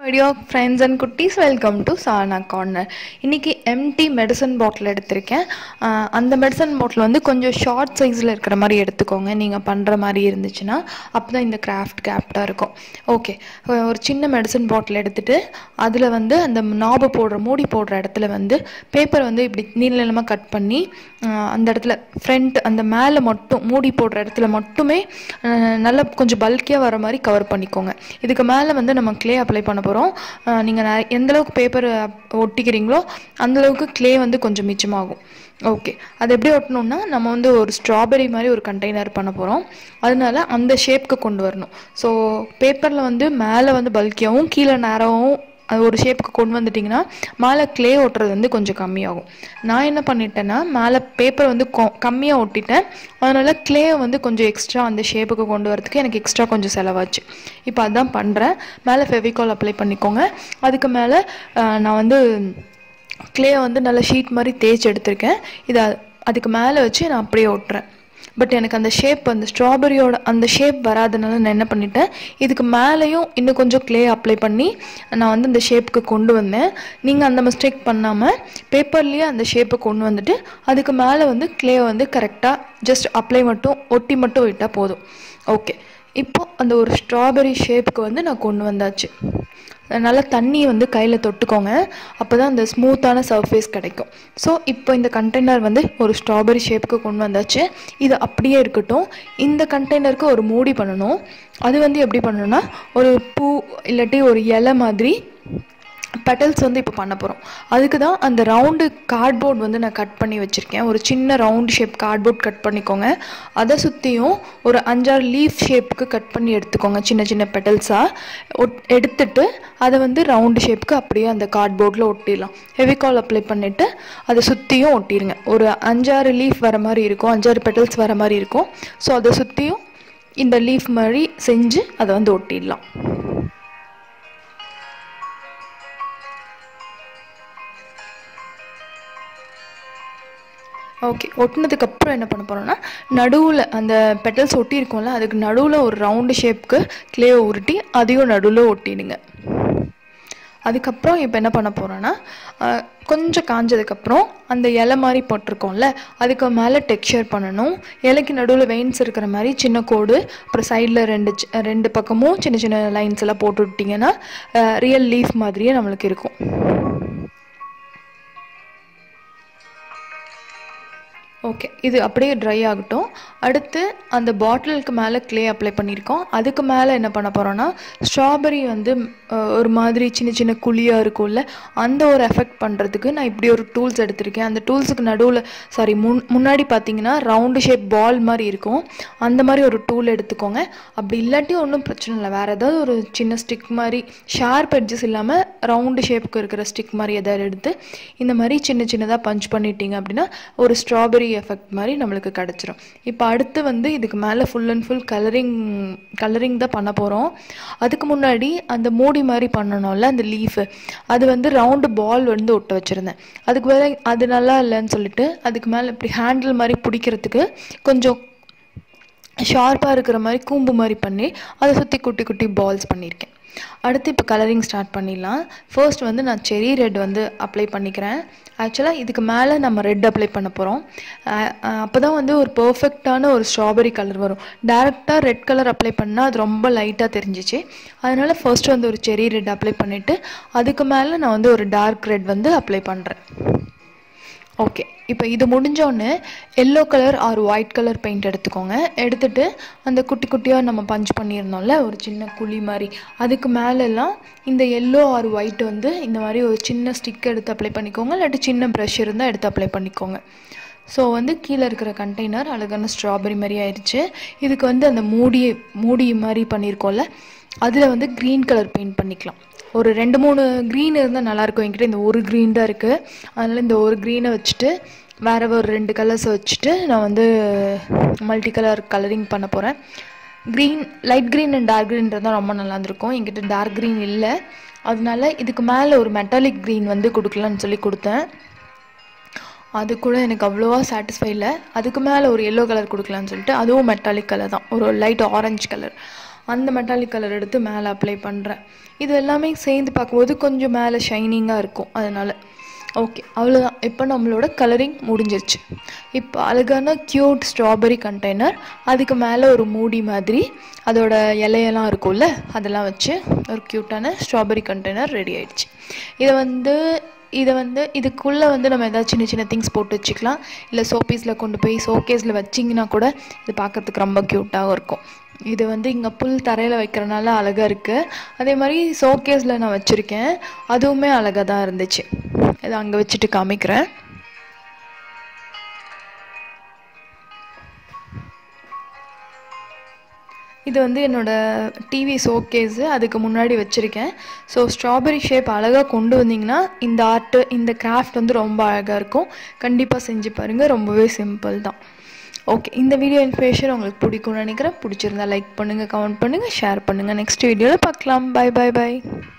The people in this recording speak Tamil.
ஐடியா ஃப்ரெண்ட்ஸ் அண்ட் குட்டீஸ் வெல்கம் டு சானா கார்னர் இன்னைக்கு எம்டி மெடிசன் பாட்டில் எடுத்திருக்கேன் ஆஹ் அந்த மெடிசன் பாட்டில் வந்து கொஞ்சம் ஷார்ட் சைஸில் இருக்கிற மாதிரி எடுத்துக்கோங்க நீங்கள் பண்ணுற மாதிரி இருந்துச்சுன்னா அப்போ தான் இந்த கிராஃப்ட் கேப்டாக இருக்கும் ஓகே ஒரு சின்ன மெடிசன் பாட்டில் எடுத்துட்டு அதில் வந்து அந்த நாபு போடுற மூடி போடுற இடத்துல வந்து பேப்பர் வந்து இப்படி நீள நீளமாக கட் பண்ணி ஆஹ் அந்த இடத்துல ஃப்ரண்ட் அந்த மேலே மட்டும் மூடி போடுற இடத்துல மட்டுமே ஆஹ் நல்லா கொஞ்சம் பல்கியாக வர மாதிரி கவர் பண்ணிக்கோங்க இதுக்கு மேலே வந்து நம்ம க்ளே அப்ளை பண்ண போகிறோம் நீங்கள் எந்த அளவுக்கு பேப்பர் ஒட்டிக்கிறீங்களோ அந்த அளவுக்கு க்ளே வந்து கொஞ்சம் மிச்சமாகும் ஓகே அது எப்படி ஒட்டணும்னா நம்ம வந்து ஒரு ஸ்ட்ராபெரி மாதிரி ஒரு கண்டெய்னர் பண்ண போகிறோம் அதனால அந்த ஷேப்க்கு கொண்டு வரணும் ஸோ பேப்பரில் வந்து மேலே வந்து பல்கியாகவும் கீழே நேரவும் அது ஒரு ஷேப்புக்கு கொண்டு வந்துட்டிங்கன்னா மேலே க்ளே ஒட்டுறது வந்து கொஞ்சம் கம்மியாகும் நான் என்ன பண்ணிட்டேன்னா மேலே பேப்பர் வந்து கொ கம்மியாக ஒட்டிட்டேன் அதனால் க்ளே வந்து கொஞ்சம் எக்ஸ்ட்ரா அந்த ஷேப்புக்கு கொண்டு வரதுக்கு எனக்கு எக்ஸ்ட்ரா கொஞ்சம் செலவாச்சு இப்போ அதான் பண்ணுறேன் மேலே ஃபெவிகால் அப்ளை பண்ணிக்கோங்க அதுக்கு மேலே நான் வந்து க்ளே வந்து நல்ல ஷீட் மாதிரி தேய்ச்சி எடுத்திருக்கேன் இதை அதுக்கு மேலே வச்சு நான் அப்படியே ஒட்டுறேன் பட் எனக்கு அந்த ஷேப் அந்த ஸ்ட்ராபெரியோட அந்த ஷேப் வராதனால நான் என்ன பண்ணிட்டேன் இதுக்கு மேலேயும் இன்னும் கொஞ்சம் க்ளே அப்ளை பண்ணி நான் வந்து இந்த ஷேப்புக்கு கொண்டு வந்தேன் நீங்கள் அந்த மிஸ்டேக் பண்ணாமல் பேப்பர்லேயே அந்த ஷேப்பை கொண்டு வந்துட்டு அதுக்கு மேலே வந்து க்ளே வந்து கரெக்டாக ஜஸ்ட் அப்ளை மட்டும் ஒட்டி மட்டும் விட்டால் போதும் ஓகே இப்போ அந்த ஒரு ஸ்ட்ராபெரி ஷேப்புக்கு வந்து நான் கொண்டு வந்தாச்சு நல்லா தண்ணி வந்து கையில் தொட்டுக்கோங்க அப்போ தான் அந்த ஸ்மூத்தான சர்ஃபேஸ் கிடைக்கும் ஸோ இப்போ இந்த கண்டெய்னர் வந்து ஒரு ஸ்ட்ராபெரி ஷேப்புக்கு கொண்டு வந்தாச்சு இது அப்படியே இருக்கட்டும் இந்த கண்டெய்னருக்கு ஒரு மூடி பண்ணணும் அது வந்து எப்படி பண்ணணும்னா ஒரு பூ இல்லாட்டி ஒரு இலை மாதிரி பெட்டல்ஸ் வந்து இப்போ பண்ண போகிறோம் அதுக்கு தான் அந்த ரவுண்டு கார்ட்போர்ட் வந்து நான் கட் பண்ணி வச்சுருக்கேன் ஒரு சின்ன ரவுண்டு ஷேப் கார்ட்போர்ட் கட் பண்ணிக்கோங்க அதை சுற்றியும் ஒரு அஞ்சாறு லீஃப் ஷேப்புக்கு கட் பண்ணி எடுத்துக்கோங்க சின்ன சின்ன பெட்டல்ஸாக ஒட் எடுத்துட்டு அதை வந்து ரவுண்டு ஷேப்புக்கு அப்படியே அந்த கார்ட்போர்டில் ஒட்டிடலாம் ஹெவிகால் அப்ளை பண்ணிவிட்டு அதை சுற்றியும் ஒட்டிடுங்க ஒரு அஞ்சாறு லீஃப் வர மாதிரி இருக்கும் அஞ்சாறு பெட்டல்ஸ் வர மாதிரி இருக்கும் ஸோ அதை சுற்றியும் இந்த லீஃப் மாதிரி செஞ்சு அதை வந்து ஒட்டிடலாம் ஓகே ஒட்டினதுக்கப்புறம் என்ன பண்ண போகிறோம்னா நடுவில் அந்த பெட்டல்ஸ் ஒட்டியிருக்கோம்ல அதுக்கு நடுவில் ஒரு ரவுண்டு ஷேப்புக்கு க்ளேவை உருட்டி அதையும் நடுவில் ஒட்டிடுங்க அதுக்கப்புறம் இப்போ என்ன பண்ண போகிறோன்னா கொஞ்சம் காஞ்சதுக்கப்புறம் அந்த இலை மாதிரி போட்டிருக்கோம்ல அதுக்கு மேலே டெக்ஸ்சர் பண்ணணும் இலைக்கு நடுவில் வெயின்ஸ் இருக்கிற மாதிரி சின்ன கோடு அப்புறம் சைடில் ரெண்டு ரெண்டு பக்கமும் சின்ன சின்ன லைன்ஸ் எல்லாம் போட்டு விட்டிங்கன்னா ரியல் லீஃப் மாதிரியே நம்மளுக்கு இருக்கும் ஓகே இது அப்படியே ட்ரை ஆகட்டும் அடுத்து அந்த பாட்டிலுக்கு மேலே க்ளே அப்ளை பண்ணியிருக்கோம் அதுக்கு மேலே என்ன பண்ண போகிறோன்னா ஸ்ட்ராபெரி வந்து ஒரு மாதிரி சின்ன சின்ன குழியாக இருக்கும்ல அந்த ஒரு எஃபெக்ட் பண்ணுறதுக்கு நான் இப்படி ஒரு டூல்ஸ் எடுத்திருக்கேன் அந்த டூல்ஸுக்கு நடுவில் சாரி முன் முன்னாடி பார்த்தீங்கன்னா ரவுண்டு ஷேப் பால் மாதிரி இருக்கும் அந்த மாதிரி ஒரு டூல் எடுத்துக்கோங்க அப்படி இல்லாட்டி ஒன்றும் பிரச்சனை இல்லை வேறு ஏதாவது ஒரு சின்ன ஸ்டிக் மாதிரி ஷார்ப் எட்ஜஸ் இல்லாமல் ரவுண்டு ஷேப்புக்கு இருக்கிற ஸ்டிக் மாதிரி எதாவது எடுத்து இந்த மாதிரி சின்ன சின்னதாக பஞ்ச் பண்ணிட்டீங்க அப்படின்னா ஒரு ஸ்ட்ராபெரி எஃபெக்ட் மாதிரி நம்மளுக்கு கிடச்சிரும் இப்போ அடுத்து வந்து இதுக்கு மேலே full and full colouring colouring தான் பண்ண போகிறோம் அதுக்கு முன்னாடி அந்த மூடி மாதிரி பண்ணணும்ல அந்த லீஃபு அது வந்து ரவுண்டு பால் வந்து ஒட்ட வச்சுருந்தேன் அதுக்கு மேலே அது நல்லா இல்லைன்னு சொல்லிட்டு அதுக்கு மேலே இப்படி ஹேண்டில் மாதிரி பிடிக்கிறதுக்கு கொஞ்சம் ஷார்ப்பாக இருக்கிற மாதிரி கூம்பு மாதிரி பண்ணி அதை சுற்றி குட்டி குட்டி பால்ஸ் பண்ணியிருக்கேன் அடுத்து இப்போ கலரிங் ஸ்டார்ட் பண்ணிடலாம் ஃபர்ஸ்ட் வந்து நான் செரி ரெட் வந்து அப்ளை பண்ணிக்கிறேன் ஆக்சுவலாக இதுக்கு மேலே நம்ம ரெட் அப்ளை பண்ண போகிறோம் அப்போ தான் வந்து ஒரு பர்ஃபெக்டான ஒரு ஸ்ட்ராபெரி கலர் வரும் டேரெக்டாக ரெட் கலர் அப்ளை பண்ணால் அது ரொம்ப லைட்டாக தெரிஞ்சிச்சு அதனால் ஃபர்ஸ்ட் வந்து ஒரு செரி ரெட் அப்ளை பண்ணிவிட்டு அதுக்கு மேலே நான் வந்து ஒரு டார்க் ரெட் வந்து அப்ளை பண்ணுறேன் ஓகே இப்போ இது முடிஞ்சோடனே yellow colour or white colour paint எடுத்துக்கோங்க எடுத்துட்டு அந்த குட்டி குட்டியாக நம்ம பஞ்ச் பண்ணியிருந்தோம்ல ஒரு சின்ன குழி மாதிரி அதுக்கு மேலெல்லாம் இந்த எல்லோ ஆர் ஒயிட் வந்து இந்த மாதிரி ஒரு சின்ன ஸ்டிக் எடுத்து அப்ளை பண்ணிக்கோங்க இல்லாட்டி சின்ன ப்ரஷ் இருந்தால் எடுத்து அப்ளை பண்ணிக்கோங்க ஸோ வந்து கீழே இருக்கிற கண்டெய்னர் அழகான ஸ்ட்ராபெரி மாதிரி ஆயிடுச்சு இதுக்கு வந்து அந்த மூடி மூடி மாதிரி பண்ணியிருக்கோம்ல அதில் வந்து க்ரீன் கலர் பெயிண்ட் பண்ணிக்கலாம் ஒரு ரெண்டு மூணு க்ரீன் இருந்தால் நல்லாயிருக்கும் என்கிட்ட இந்த ஒரு க்ரீன் தான் இருக்குது அதனால் இந்த ஒரு க்ரீனை வச்சுட்டு வேறு ஒரு ரெண்டு கலர்ஸை வச்சுட்டு நான் வந்து மல்டி கலர் கலரிங் பண்ண போகிறேன் green light green and dark green தான் ரொம்ப நல்லா இருந்திருக்கும் என்கிட்ட டார்க் க்ரீன் இல்லை அதனால இதுக்கு மேலே ஒரு மெட்டாலிக் க்ரீன் வந்து கொடுக்கலான்னு சொல்லி கொடுத்தேன் அது கூட எனக்கு அவ்வளோவா சாட்டிஸ்ஃபை இல்லை அதுக்கு மேலே ஒரு எல்லோ கலர் கொடுக்கலான்னு சொல்லிட்டு அதுவும் மெட்டாலிக் கலர் தான் ஒரு லைட் ஆரஞ்சு கலர் அந்த மெட்டாலிக் கலர் எடுத்து மேலே அப்ளை பண்ணுறேன் இது எல்லாமே சேர்ந்து பார்க்கும்போது கொஞ்சம் மேலே ஷைனிங்காக இருக்கும் அதனால் ஓகே அவ்வளோதான் இப்போ நம்மளோட கலரிங் முடிஞ்சிருச்சு இப்போ அழகான க்யூட் ஸ்ட்ராபெரி கண்டெய்னர் அதுக்கு மேலே ஒரு மூடி மாதிரி அதோட இலையெல்லாம் இருக்கும்ல அதெல்லாம் வச்சு ஒரு க்யூட்டான ஸ்ட்ராபெரி கண்டெய்னர் ரெடி ஆயிடுச்சு இதை வந்து இதை வந்து இதுக்குள்ளே வந்து நம்ம ஏதாவது சின்ன சின்ன திங்ஸ் போட்டு வச்சுக்கலாம் இல்லை சோப்பீஸில் கொண்டு போய் ஷோகேஸில் வச்சிங்கன்னா கூட இது பார்க்கறதுக்கு ரொம்ப க்யூட்டாகவும் இருக்கும் இது வந்து இங்கே புல் தரையில் வைக்கிறனால அழகாக இருக்குது அதே மாதிரி ஷோகேஸில் நான் வச்சுருக்கேன் அதுவுமே அழகாக தான் இருந்துச்சு இதை அங்கே வச்சுட்டு காமிக்கிறேன் இது வந்து என்னோட டிவி ஷோகேஸு அதுக்கு முன்னாடி வச்சுருக்கேன் ஸோ ஸ்ட்ராபெரி ஷேப் அழகாக கொண்டு வந்தீங்கன்னா இந்த ஆர்ட்டு இந்த கிராஃப்ட் வந்து ரொம்ப அழகாக இருக்கும் கண்டிப்பாக செஞ்சு பாருங்கள் ரொம்பவே சிம்பிள் தான் ஓகே இந்த வீடியோ இன்ஃபர்மேஷன் உங்களுக்கு பிடிக்கும்னு நினைக்கிறேன் பிடிச்சிருந்தா லைக் பண்ணுங்கள் கமெண்ட் பண்ணுங்கள் ஷேர் பண்ணுங்கள் நெக்ஸ்ட் வீடியோவில் பார்க்கலாம் பை பை பை